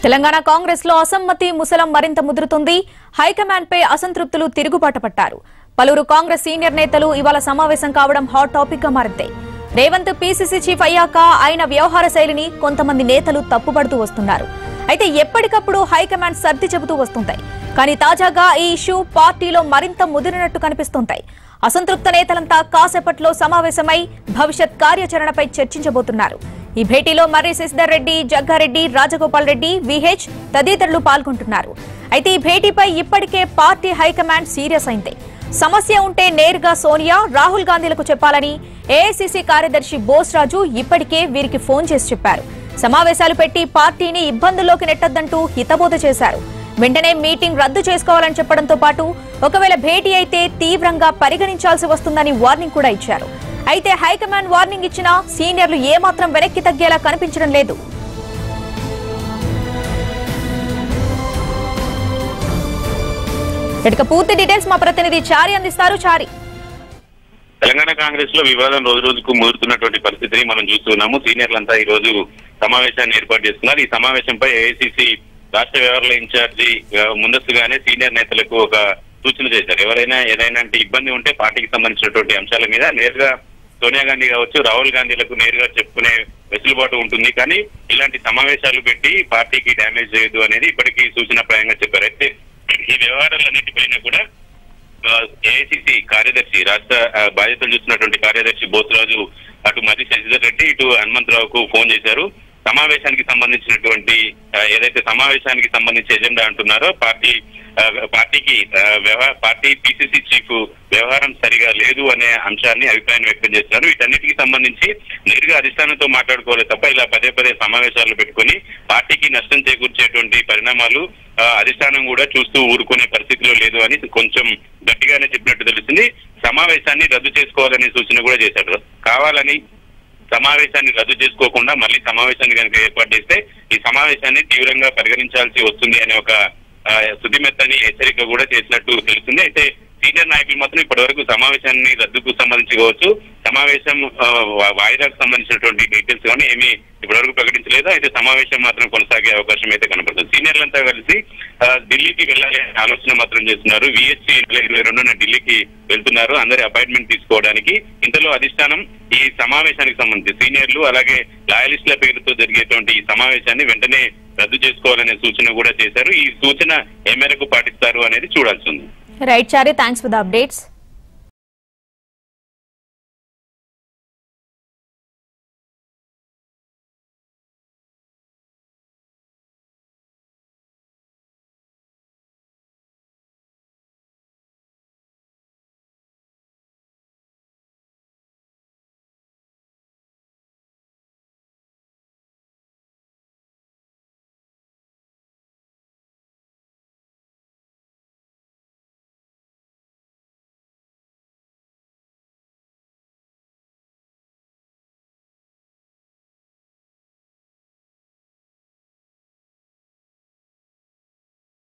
తెలంగాణ కాంగ్రెస్ లో అసమ్మతి ముసలం మరింత ముదురుతుంది హైకమాండ్ పై అసంతృప్తులు తిరుగుబాటు పట్టారు పలువురు కాంగ్రెస్ సీనియర్ నేతలు ఇవాళ సమావేశం కావడం హాట్ టాపిక్ గా మారింది రేవంత్ పీసీసీ చీఫ్ అయ్యాక ఆయన వ్యవహార శైలిని కొంతమంది నేతలు తప్పుపడుతూ వస్తున్నారు అయితే ఎప్పటికప్పుడు హైకమాండ్ సర్ది చెబుతూ వస్తుంటాయి కానీ తాజాగా ఈ ఇష్యూ పార్టీలో మరింత ముదిరినట్టు కనిపిస్తుంటాయి అసంతృప్త నేతలంతా కాసేపట్లో సమావేశమై భవిష్యత్ కార్యాచరణపై చర్చించబోతున్నారు ఈ భేటీలో మర్రి శశిధర్ రెడ్డి జగ్గారెడ్డి రాజగోపాల్ రెడ్డి విహెచ్ తదితరులు పాల్గొంటున్నారు అయితే ఈ భేటీపై ఇప్పటికే పార్టీ హైకమాండ్ సీరియస్ అయింది సమస్య ఉంటే నేరుగా సోనియా రాహుల్ గాంధీలకు చెప్పాలని ఏఐసీసీ కార్యదర్శి బోస్ రాజు ఇప్పటికే వీరికి ఫోన్ చేసి చెప్పారు సమావేశాలు పెట్టి పార్టీని ఇబ్బందుల్లోకి నెట్టొద్దంటూ హితబోధ చేశారు వెంటనే మీటింగ్ రద్దు చేసుకోవాలని చెప్పడంతో పాటు ఒకవేళ భేటీ అయితే తీవ్రంగా పరిగణించాల్సి వస్తుందని వార్నింగ్ కూడా ఇచ్చారు అయితే హైకమాండ్ వార్నింగ్ ఇచ్చినా సీనియర్లు ఏమాత్రం వెనక్కి తగ్గేలా కనిపించడం లేదు ఇక పూర్తి డీటెయిల్స్ మా ప్రతినిధి చారి అందిస్తారు చారి తెలంగాణ కాంగ్రెస్ లో వివాదం రోజు రోజుకు ముదురుతున్నటువంటి పరిస్థితిని మనం చూస్తున్నాము సీనియర్లంతా ఈ రోజు సమావేశాన్ని ఏర్పాటు చేస్తున్నారు ఈ సమావేశంపై ఏఐసిసి రాష్ట్ర వ్యవహారాల ఇన్ఛార్జి ఆ, ముందస్తుగానే సీనియర్ నేతలకు ఒక సూచన చేశారు ఎవరైనా ఏదైనా అంటే ఇబ్బంది ఉంటే పార్టీకి సంబంధించినటువంటి అంశాల మీద నేరుగా సోనియా గాంధీ కావచ్చు రాహుల్ గాంధీలకు నేరుగా చెప్పుకునే వెసులుబాటు ఉంటుంది కానీ ఇలాంటి సమావేశాలు పెట్టి పార్టీకి డ్యామేజ్ చేయదు అనేది ఇప్పటికీ సూచనప్రాయంగా చెప్పారు అయితే ఈ వ్యవహారాలన్నిటిపైన కూడా ఏఐసిసి కార్యదర్శి రాష్ట్ర ఆ, బాధ్యతలు చూస్తున్నటువంటి కార్యదర్శి బోసరాజు అటు మర్రి శశిధర్ రెడ్డి ఇటు హనుమంతరావుకు ఫోన్ చేశారు సమావేశానికి సంబంధించినటువంటి ఆ, ఏదైతే సమావేశానికి సంబంధించి ఎజెండా అంటున్నారో పార్టీ ఆ, పార్టీకి ఆ, వ్యవహార పార్టీ పిసిసి చీఫ్ వ్యవహారం సరిగా లేదు అనే అంశాన్ని అభిప్రాయం వ్యక్తం చేస్తున్నారు వీటన్నిటికి సంబంధించి నేరుగా అధిష్టానంతో మాట్లాడుకోవాలి తప్ప ఇలా పదే పదే సమావేశాలు పెట్టుకొని పార్టీకి నష్టం చేకూర్చేటువంటి పరిణామాలు ఆ, అధిష్టానం కూడా చూస్తూ ఊరుకునే పరిస్థితిలో లేదు అని కొంచెం గట్టిగానే చెప్పినట్టు తెలుస్తుంది సమావేశాన్ని రద్దు చేసుకోవాలనే సూచన కూడా చేశారు కావాలని సమావేశాన్ని రద్దు చేసుకోకుండా మళ్ళీ సమావేశాన్ని కనుక ఏర్పాటు చేస్తే ఈ సమావేశాన్ని తీవ్రంగా పరిగణించాల్సి వస్తుంది అనే ఒక ఆ, శుద్ధిమెత్తని హెచ్చరిక కూడా చేసినట్టు తెలుస్తుంది అయితే సీనియర్ నాయకులు మాత్రం ఇప్పటి వరకు సమావేశాన్ని రద్దుకు సంబంధించి కావచ్చు సమావేశం ఆ, వా- వాయిదాకు సంబంధించినటువంటి డీటెయిల్స్ కానీ ఏమీ ఇప్పటివరకు ప్రకటించలేదు అయితే సమావేశం మాత్రం కొనసాగే అవకాశం అయితే కనపడుతుంది సీనియర్లంతా కలిసి ఆ, ఢిల్లీకి వెళ్ళాలి అనే ఆలోచన మాత్రం చేస్తున్నారు విహెచ్సి ఇరవై రెండున ఢిల్లీకి వెళ్తున్నారు అందరి అపాయింట్మెంట్ తీసుకోవడానికి ఇంతలో అధిష్టానం ఈ సమావేశానికి సంబంధించి సీనియర్లు అలాగే లాయలిస్టుల పేరుతో జరిగేటువంటి ఈ సమావేశాన్ని వెంటనే రద్దు చేసుకోవాలనే సూచన కూడా చేశారు ఈ సూచన ఏ మేరకు పాటిస్తారు అనేది చూడాల్సి ఉంది right Chari thanks for the updates